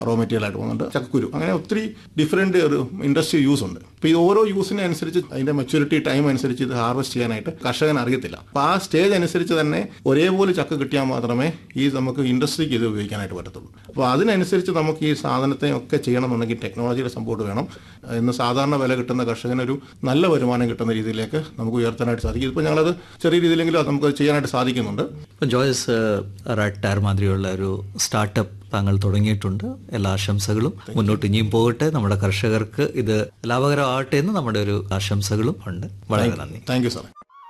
raw material ആയിട്ട് പോകുന്നുണ്ട് ചക്കുരു അങ്ങനെ ഒത്തിരി ഡിഫറെന്റ് ഒരു ഇൻഡസ്ട്രി യൂസ് ഉണ്ട് അപ്പൊ ഈ ഓരോ യൂസിനെ അനുസരിച്ച് അതിന്റെ മെച്യൂരിറ്റി ടൈം അനുസരിച്ച് ഇത് ഹാർവെസ്റ്റ് ചെയ്യാനായിട്ട് കർഷകൻ അറിയത്തില്ല അപ്പൊ ആ സ്റ്റേജ് അനുസരിച്ച് തന്നെ ഒരേപോലെ ചക്ക കിട്ടിയാൽ മാത്രമേ ഈ നമുക്ക് ഇൻഡസ്ട്രിക്ക് ഇത് ഉപയോഗിക്കാനായിട്ട് പറ്റത്തുള്ളൂ അപ്പോൾ അതിനനുസരിച്ച് നമുക്ക് ഈ സാധനത്തെ ഒക്കെ ചെയ്യണമെന്നുണ്ടെങ്കിൽ ടെക്നോളജിയുടെ സപ്പോർട്ട് വേണം ഇന്ന് സാധാരണ വില കിട്ടുന്ന കർഷകനൊരു നല്ല വരുമാനം കിട്ടുന്ന രീതിയിലേക്ക് നമുക്ക് ഉയർത്താനായിട്ട് സാധിക്കും ഇപ്പോൾ ഞങ്ങളത് ചെറിയ രീതിയിലെങ്കിലും അത് നമുക്ക് ചെയ്യാനായിട്ട് സാധിക്കുന്നുണ്ട് ഇപ്പം ജോയ്സ് റെഡ് ടയർ മാതിരിയുള്ള ഒരു സ്റ്റാർട്ടപ്പ് താങ്കൾ തുടങ്ങിയിട്ടുണ്ട് എല്ലാ ആശംസകളും മുന്നോട്ട് ഇനിയും പോകട്ടെ നമ്മുടെ കർഷകർക്ക് ഇത് ലാഭകരമാകട്ടെ എന്ന് നമ്മുടെ ഒരു ആശംസകളും ഉണ്ട് വളരെ നന്ദി താങ്ക് യു സാർ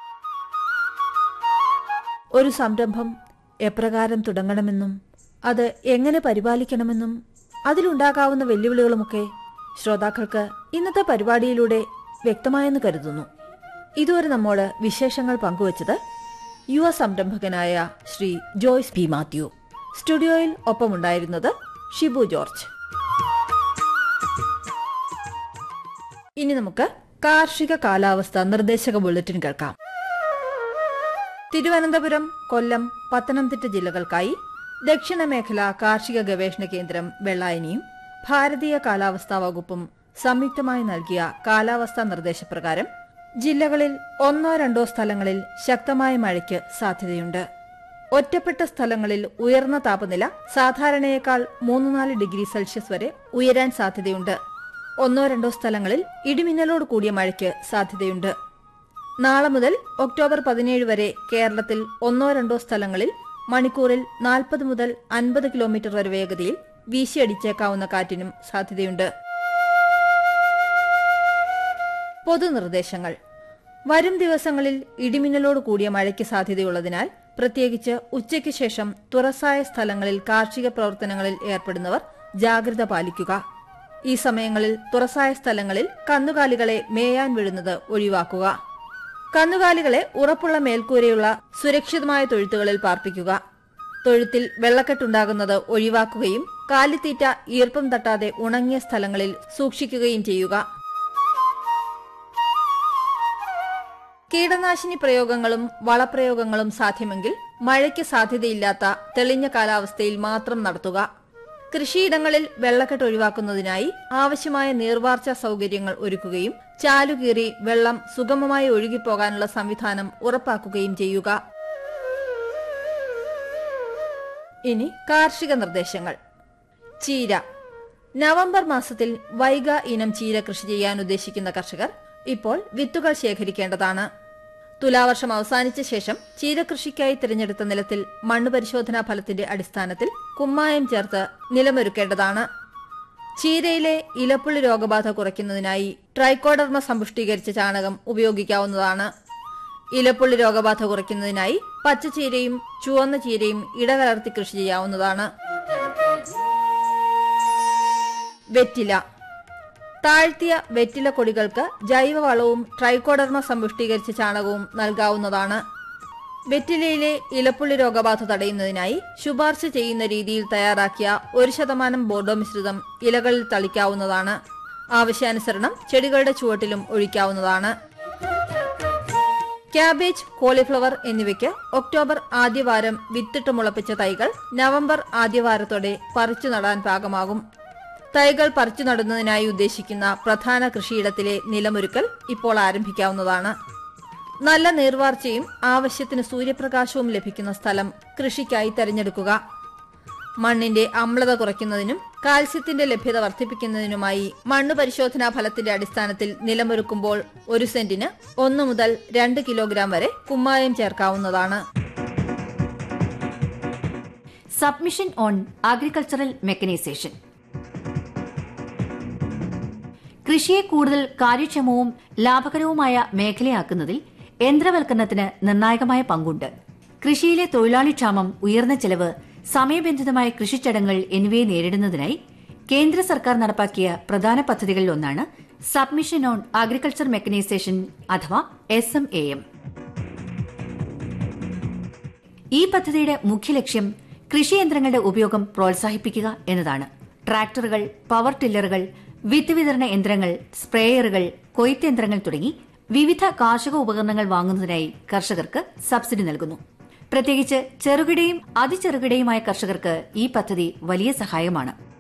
ഒരു സംരംഭം എപ്രകാരം തുടങ്ങണമെന്നും അത് എങ്ങനെ പരിപാലിക്കണമെന്നും അതിലുണ്ടാകാവുന്ന വെല്ലുവിളികളുമൊക്കെ ശ്രോതാക്കൾക്ക് ഇന്നത്തെ പരിപാടിയിലൂടെ വ്യക്തമായെന്ന് കരുതുന്നു ഇതുവരെ നമ്മോട് വിശേഷങ്ങൾ പങ്കുവച്ചത് യുവ സംരംഭകനായ ശ്രീ ജോയ്സ് പി മാത്യു സ്റ്റുഡിയോയിൽ ഒപ്പമുണ്ടായിരുന്നത് ഷിബു ജോർജ് ഇനി നമുക്ക് കാർഷിക കാലാവസ്ഥ നിർദ്ദേശക ബുള്ളറ്റിൻ കേൾക്കാം തിരുവനന്തപുരം കൊല്ലം പത്തനംതിട്ട ജില്ലകൾക്കായി ദക്ഷിണ മേഖല കാർഷിക ഗവേഷണ കേന്ദ്രം വെള്ളായനിയും ഭാരതീയ കാലാവസ്ഥാ വകുപ്പും സംയുക്തമായി നൽകിയ കാലാവസ്ഥാ നിർദ്ദേശപ്രകാരം ജില്ലകളിൽ ഒന്നോ രണ്ടോ സ്ഥലങ്ങളിൽ ശക്തമായ മഴയ്ക്ക് സാധ്യതയുണ്ട് ഒറ്റപ്പെട്ട സ്ഥലങ്ങളിൽ ഉയർന്ന താപനില സാധാരണയേക്കാൾ മൂന്ന് നാല് ഡിഗ്രി സെൽഷ്യസ് വരെ ഉയരാൻ സാധ്യതയുണ്ട് ഒന്നോ രണ്ടോ സ്ഥലങ്ങളിൽ ഇടിമിന്നലോട് കൂടിയ മഴയ്ക്ക് സാധ്യതയുണ്ട് നാളെ മുതൽ ഒക്ടോബർ പതിനേഴ് വരെ കേരളത്തിൽ ഒന്നോ രണ്ടോ സ്ഥലങ്ങളിൽ മണിക്കൂറിൽ നാൽപ്പത് മുതൽ അൻപത് കിലോമീറ്റർ വരെ വേഗതയിൽ വീശിയടിച്ചേക്കാവുന്ന കാറ്റിനും സാധ്യതയുണ്ട് പൊതുനിർദ്ദേശങ്ങൾ വരും ദിവസങ്ങളിൽ ഇടിമിന്നലോട് കൂടിയ മഴയ്ക്ക് സാധ്യതയുള്ളതിനാൽ പ്രത്യേകിച്ച് ഉച്ചയ്ക്ക് ശേഷം തുറസായ സ്ഥലങ്ങളിൽ കാർഷിക പ്രവർത്തനങ്ങളിൽ ഏർപ്പെടുന്നവർ ജാഗ്രത പാലിക്കുക ഈ സമയങ്ങളിൽ തുറസായ സ്ഥലങ്ങളിൽ കന്നുകാലികളെ മേയാൻ വിടുന്നത് ഒഴിവാക്കുക കന്നുകാലികളെ ഉറപ്പുള്ള മേൽക്കൂരയുള്ള സുരക്ഷിതമായ തൊഴുത്തുകളിൽ പാർപ്പിക്കുക തൊഴുത്തിൽ വെള്ളക്കെട്ടുണ്ടാകുന്നത് ഒഴിവാക്കുകയും കാലിത്തീറ്റ ഈർപ്പം തട്ടാതെ ഉണങ്ങിയ സ്ഥലങ്ങളിൽ സൂക്ഷിക്കുകയും ചെയ്യുക കീടനാശിനി പ്രയോഗങ്ങളും വളപ്രയോഗങ്ങളും സാധ്യമെങ്കിൽ മഴയ്ക്ക് സാധ്യതയില്ലാത്ത തെളിഞ്ഞ കാലാവസ്ഥയിൽ മാത്രം നടത്തുക കൃഷിയിടങ്ങളിൽ വെള്ളക്കെട്ട് ഒഴിവാക്കുന്നതിനായി ആവശ്യമായ നീർവാർച്ച സൗകര്യങ്ങൾ ഒരുക്കുകയും ചാലുകീറി വെള്ളം സുഗമമായി ഒഴുകിപ്പോകാനുള്ള സംവിധാനം ഉറപ്പാക്കുകയും ചെയ്യുക ഇനി കാർഷിക നിർദ്ദേശങ്ങൾ ചീര നവംബർ മാസത്തിൽ വൈഗ ഇനം ചീര കൃഷി ചെയ്യാൻ ഉദ്ദേശിക്കുന്ന കർഷകർ ഇപ്പോൾ വിത്തുകൾ ശേഖരിക്കേണ്ടതാണ് തുലാവർഷം അവസാനിച്ച ശേഷം ചീരകൃഷിക്കായി തിരഞ്ഞെടുത്ത നിലത്തിൽ മണ്ണ് പരിശോധനാ ഫലത്തിന്റെ അടിസ്ഥാനത്തിൽ കുമ്മായം ചേർത്ത് നിലമൊരുക്കേണ്ടതാണ് ചീരയിലെ ഇലപ്പുള്ളി രോഗബാധ കുറയ്ക്കുന്നതിനായി ട്രൈക്കോഡർമ സമ്പുഷ്ടീകരിച്ച ചാണകം ഉപയോഗിക്കാവുന്നതാണ് ഇലപ്പുള്ളി രോഗബാധ കുറയ്ക്കുന്നതിനായി പച്ചച്ചീരയും ചുവന്ന ചീരയും ഇടകലർത്തി കൃഷി ചെയ്യാവുന്നതാണ് വെറ്റില താഴ്ത്തിയ വെറ്റില കൊടികൾക്ക് ജൈവവളവും ട്രൈക്കോഡർമ സമ്പുഷ്ടീകരിച്ച ചാണകവും നൽകാവുന്നതാണ് വെറ്റിലയിലെ ഇലപ്പുള്ളി രോഗബാധ തടയുന്നതിനായി ശുപാർശ ചെയ്യുന്ന രീതിയിൽ തയ്യാറാക്കിയ ഒരു ശതമാനം ബോർഡോ മിശ്രിതം ഇലകളിൽ തളിക്കാവുന്നതാണ് ആവശ്യാനുസരണം ചെടികളുടെ ചുവട്ടിലും ഒഴിക്കാവുന്നതാണ് ക്യാബേജ് കോളിഫ്ലവർ എന്നിവയ്ക്ക് ഒക്ടോബർ ആദ്യവാരം വിത്തിട്ട് മുളപ്പിച്ച തൈകൾ നവംബർ ആദ്യവാരത്തോടെ പറിച്ചു നടാൻ പാകമാകും തൈകൾ പറിച്ചു നടുന്നതിനായി ഉദ്ദേശിക്കുന്ന പ്രധാന കൃഷിയിടത്തിലെ നിലമൊരുക്കൽ ഇപ്പോൾ ആരംഭിക്കാവുന്നതാണ് നല്ല നീർവാർച്ചയും ആവശ്യത്തിന് സൂര്യപ്രകാശവും ലഭിക്കുന്ന സ്ഥലം കൃഷിക്കായി തെരഞ്ഞെടുക്കുക മണ്ണിന്റെ അമ്ലത കുറയ്ക്കുന്നതിനും കാൽസ്യത്തിന്റെ ലഭ്യത വർദ്ധിപ്പിക്കുന്നതിനുമായി മണ്ണ് പരിശോധനാ ഫലത്തിന്റെ അടിസ്ഥാനത്തിൽ നിലമൊരുക്കുമ്പോൾ ഒരു സെന്റിന് ഒന്ന് മുതൽ രണ്ട് കിലോഗ്രാം വരെ കുമ്മായം ചേർക്കാവുന്നതാണ് സബ്മിഷൻ ഓൺ അഗ്രികൾച്ചറൽ മെക്കനൈസേഷൻ കൃഷിയെ കൂടുതൽ കാര്യക്ഷമവും ലാഭകരവുമായ മേഖലയാക്കുന്നതിൽ യന്ത്രവൽക്കരണത്തിന് നിർണായകമായ പങ്കുണ്ട് കൃഷിയിലെ തൊഴിലാളിക്ഷാമം ഉയർന്ന ചെലവ് സമയബന്ധിതമായ കൃഷിച്ചടങ്ങൾ എന്നിവയെ നേരിടുന്നതിനായി കേന്ദ്ര സർക്കാർ നടപ്പാക്കിയ പ്രധാന പദ്ധതികളിലൊന്നാണ് സബ്മിഷൻ ഓൺ അഗ്രികൾച്ചർ മെക്കനൈസേഷൻ അഥവാ എസ് എം എ എം ഈ പദ്ധതിയുടെ മുഖ്യ ലക്ഷ്യം കൃഷിയന്ത്രങ്ങളുടെ ഉപയോഗം പ്രോത്സാഹിപ്പിക്കുക എന്നതാണ് ട്രാക്ടറുകൾ പവർ ടില്ലറുകൾ വിത്ത് വിതരണ യന്ത്രങ്ങൾ സ്പ്രേയറുകൾ കൊയ്ത്ത് യന്ത്രങ്ങൾ തുടങ്ങി വിവിധ കാർഷിക ഉപകരണങ്ങൾ വാങ്ങുന്നതിനായി കർഷകർക്ക് സബ്സിഡി നൽകുന്നു പ്രത്യേകിച്ച് ചെറുകിടയും അതിചെറുകിടയുമായ കർഷകർക്ക് ഈ പദ്ധതി വലിയ സഹായമാണ്